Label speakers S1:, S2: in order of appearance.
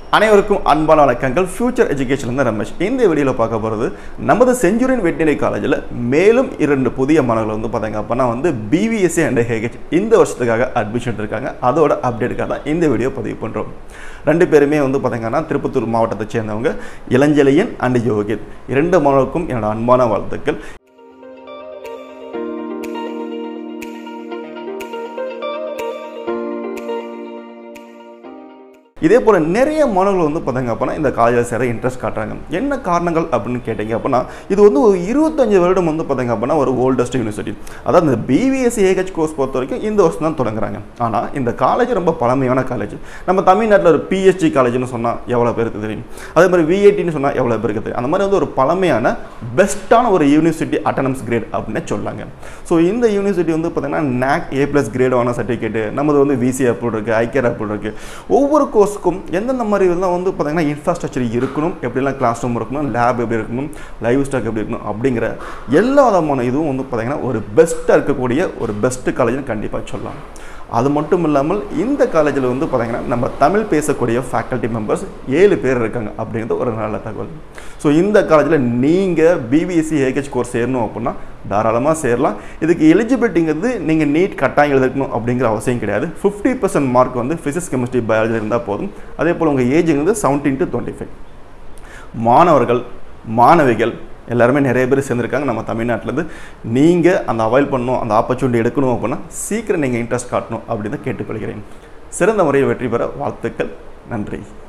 S1: அனைவருக்கும் அன்பான வணக்கங்கள் ஃபியூச்சர் எஜுகேஷன் தான் ரமேஷ் இந்த வீடியோவில் பார்க்க போகிறது நமது செஞ்சுரியன் வெட்டினரி காலேஜில் மேலும் இரண்டு புதிய மாணவர்கள் வந்து பார்த்தாங்க அப்படின்னா வந்து பிவிஎஸ்சி அண்ட் ஹேகேச் இந்த வருஷத்துக்காக அட்மிஷன் இருக்காங்க அதோட அப்டேட்டுக்காக தான் இந்த வீடியோ பதிவு பண்ணுறோம் ரெண்டு பேருமே வந்து பார்த்திங்கன்னா திருப்பத்தூர் மாவட்டத்தை சேர்ந்தவங்க இளஞ்செழியன் அண்ட் யோகித் இரண்டு மாணவருக்கும் என்னோட அன்பான வாழ்த்துக்கள் இதே போல் நிறைய மாணவர்கள் வந்து பார்த்தாங்க அப்படின்னா இந்த காலேஜில் சேர இன்ட்ரெஸ்ட் காட்டுறாங்க என்ன காரணங்கள் அப்படின்னு கேட்டிங்க அப்படின்னா இது வந்து ஒரு இருபத்தஞ்சு வருடம் வந்து பார்த்தாங்க அப்படின்னா ஒரு ஓல்டஸ்ட் யூனிவர்சிட்டி அதாவது இந்த பிவிஎஸ்சி ஏஹெச் கோர்ஸ் பொறுத்த வரைக்கும் இந்த வருஷம் தான் தொடங்குறாங்க ஆனால் இந்த காலேஜ் ரொம்ப பழமையான காலேஜ் நம்ம தமிழ்நாட்டில் ஒரு பிஎஸ்சி காலேஜ்னு சொன்னால் எவ்வளோ பேருக்கு தெரியும் அதே மாதிரி விஐடின்னு சொன்னால் எவ்வளோ பேருக்கு தெரியும் அந்த மாதிரி வந்து ஒரு பழமையான பெஸ்ட்டான ஒரு யூனிவர்சிட்டி அட்டனம்ஸ் கிரேட் அப்படின்னு சொல்லாங்க ஸோ இந்த யூனிவர்சிட்டி வந்து பார்த்தீங்கன்னா நேக் ஏ ப்ளஸ் கிரேடான சர்டிஃபிகேட்டு நமது வந்து விசி அப்ரூவ் இருக்குது ஐகேர் அப்ரூவ் இருக்குது ஒவ்வொரு கோர்ஸுக்கும் எந்தெந்த மாதிரி இதெல்லாம் வந்து பார்த்தீங்கன்னா இன்ஃப்ராஸ்ட்ரக்சர் இருக்கணும் எப்படிலாம் கிளாஸ் ரூம் இருக்கணும் லேப் எப்படி இருக்கணும் லைவ் ஸ்டாக் எப்படி இருக்கணும் அப்படிங்கிற எல்லா விதமான இதுவும் வந்து பார்த்தீங்கன்னா ஒரு பெஸ்ட்டாக இருக்கக்கூடிய ஒரு பெஸ்ட்டு காலேஜ்னு கண்டிப்பாக சொல்லலாம் அது மட்டும் இல்லாமல் இந்த காலேஜில் வந்து பார்த்தீங்கன்னா நம்ம தமிழ் பேசக்கூடிய ஃபேக்கல்ட்டி மெம்பர்ஸ் ஏழு பேர் இருக்காங்க அப்படிங்கிறது ஒரு நல்ல தகவல் ஸோ இந்த காலேஜில் நீங்கள் பிபிஎஸ்சி ஏஹெச் கோர்ஸ் சேரணும் அப்படின்னா தாராளமாக சேரலாம் இதுக்கு எலிஜிபிலிட்டிங்கிறது நீங்கள் நீட் கட்டாயம் எழுதிக்கணும் அப்படிங்கிற அவசியம் கிடையாது ஃபிஃப்டி பர்சன்ட் மார்க் வந்து ஃபிசிக்ஸ் கெமிஸ்ட்ரி பயாலஜி இருந்தால் போதும் அதே போல் உங்கள் ஏஜுங்கிறது செவன்டீன் டு டுவெண்ட்டி ஃபைவ் மாணவர்கள் மாணவிகள் எல்லாருமே நிறைய பேர் சேர்ந்துருக்காங்க நம்ம தமிழ்நாட்டிலேருந்து நீங்கள் அந்த அவாய்ட் பண்ணணும் அந்த ஆப்பர்ச்சுனிட்டி எடுக்கணும் அப்படின்னா சீக்கிரம் நீங்கள் இன்ட்ரெஸ்ட் காட்டணும் அப்படின்னு தான் கேட்டுக்கொள்கிறேன் சிறந்த முறையில் வெற்றி பெற வாழ்த்துக்கள் நன்றி